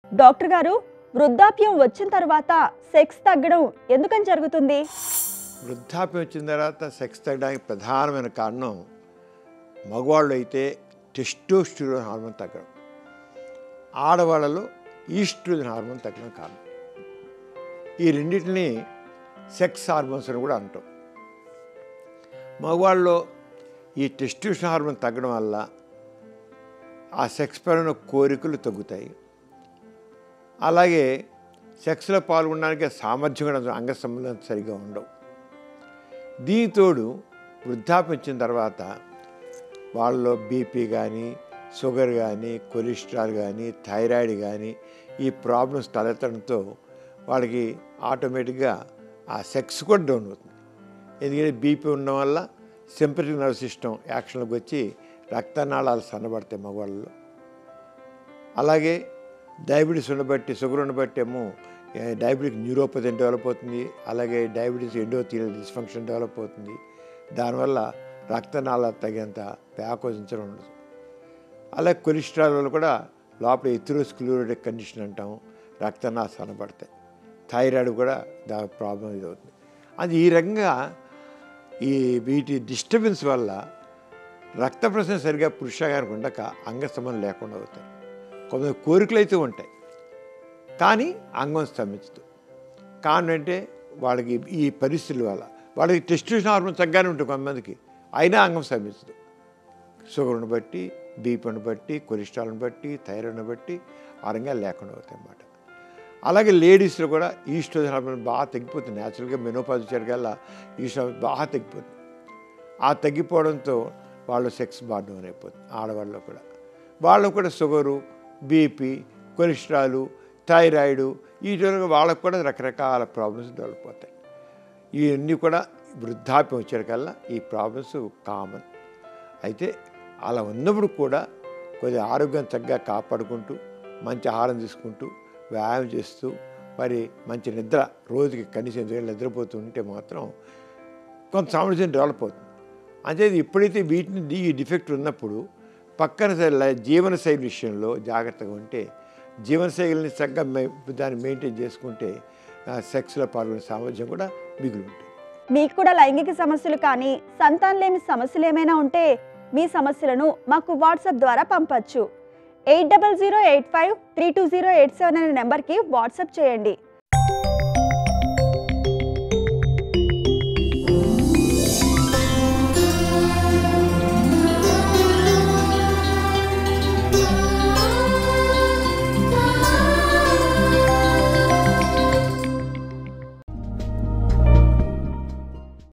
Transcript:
doctor గారు వృద్ధాప్యం వచ్చిన తర్వాత సెక్స్ తగ్గడం ఎందుకని జరుగుతుంది వృద్ధాప్యం వచ్చిన తర్వాత సెక్స్ తగ్గడానికి ప్రధానమైన కారణం మగవాళ్ళు అయితే టెస్టోస్టిరోన్ హార్మోన్ తగ్గడం ఆడవాళ్ళలో ఈస్ట్రోజన్ హార్మోన్ తగ్గడం కారణం ఈ రెండింటిని సెక్స్ హార్మోన్స్ అని కూడా అంటాం మగవాళ్ళలో ఈ టెస్టిషన్ హార్మోన్ తగ్గడం వల్ల ఆ సెక్స్ పైన కోరికలు తగ్గుతాయి అలాగే సెక్స్లో పాల్గొనడానికి సామర్థ్యం కూడా అంగ సంబంధం సరిగా ఉండవు దీనితోడు వృద్ధాప్యం వచ్చిన తర్వాత వాళ్ళలో బీపీ కానీ షుగర్ కానీ కొలెస్ట్రాల్ కానీ థైరాయిడ్ కానీ ఈ ప్రాబ్లమ్స్ తలెత్తడంతో వాళ్ళకి ఆటోమేటిక్గా ఆ సెక్స్ కూడా డౌన్ అవుతుంది ఎందుకంటే బీపీ ఉండడం వల్ల సింపటిక్ నర్వ్ సిస్టమ్ యాక్షన్లోకి వచ్చి రక్తనాళాలు సన్నబడతాయి మగవాళ్ళలో అలాగే డయాబెటీస్ ఉండబట్టి షుగర్ ఉండబట్టి ఏమో ఏ, డయాబెటిక్ న్యూరోపతి డెవలప్ అవుతుంది అలాగే డయాబెటీస్ ఎండోథీరియల్ డిస్ఫంక్షన్ డెవలప్ అవుతుంది దానివల్ల రక్తనాళాలు తగినంత వ్యాకోచించడం ఉండదు అలాగే కొలెస్ట్రాల్ వల్ల కూడా లోపల ఎథిరోస్క్లూరిక్ కండిషన్ అంటాం రక్తనాళాలు సన్నబడతాయి థైరాయిడ్ కూడా దా ప్రాబ్లం ఇది అవుతుంది అది ఈ రకంగా ఈ వీటి డిస్టర్బెన్స్ వల్ల రక్త ప్రసరణ సరిగా పురుషాగానికి ఉండక అంగ సంబంధం లేకుండా అవుతాయి కొంత కోరికలు అయితే ఉంటాయి కానీ అంగం స్తంభించదు కారణం అంటే వాళ్ళకి ఈ పరిస్థితుల వల్ల వాళ్ళకి టెస్టిషన్ హార్మోన్ తగ్గానే ఉంటుంది కొంతమందికి అయినా అంగం స్తంభించదు షుగర్ను బట్టి బీపీని బట్టి కొలెస్ట్రాల్ని బట్టి థైరాయిడ్ని బట్టి ఆ రంగా లేకుండా అవుతాయి అన్నమాట అలాగే లేడీస్లో కూడా ఈస్ట్రోజన్ హార్మోన్ బాగా తగ్గిపోతుంది న్యాచురల్గా మెనోపాజ్ వచ్చేటికల్లా ఈస్ట్రోజన్ బాగా తగ్గిపోతుంది ఆ తగ్గిపోవడంతో వాళ్ళు సెక్స్ బాగా డౌన్ అయిపోతుంది ఆడవాళ్ళలో కూడా వాళ్ళు కూడా షుగరు బీపీ కొలెస్ట్రాలు థైరాయిడ్ వీటి వాళ్ళకు కూడా రకరకాల ప్రాబ్లమ్స్ డెవలప్ అవుతాయి ఇవన్నీ కూడా వృద్ధాప్యం వచ్చేటికల్లా ఈ ప్రాబ్లమ్స్ కామన్ అయితే అలా ఉన్నప్పుడు కూడా కొద్దిగా ఆరోగ్యం చక్కగా కాపాడుకుంటూ మంచి ఆహారం తీసుకుంటూ వ్యాయామం చేస్తూ మరి మంచి నిద్ర రోజుకి కనీసం ఎనిమిది గంటలు నిద్రపోతూ ఉంటే మాత్రం కొంత సామర్థ్యం డెవలప్ అవుతుంది అంటే ఎప్పుడైతే వీటిని ఈ డిఫెక్ట్ ఉన్నప్పుడు పక్కన సై- జీవనశైలి విషయంలో జాగ్రత్తగా ఉంటే జీవనశైలిని చక్కగా మె- దాన్ని మెయింటైన్ చేసుకుంటే ఆ, సెక్స్లో పాల్గొనే సామర్థ్యం కూడా మిగిలి ఉంటుంది మీకు కూడా లైంగిక సమస్యలు కానీ సంతానలేమి సమస్యలు ఏమైనా ఉంటే మీ సమస్యలను మాకు వాట్సాప్ ద్వారా పంపచ్చు eight double zero eight five three two zero eight seven అనే నెంబర్కి వాట్సాప్ చేయండి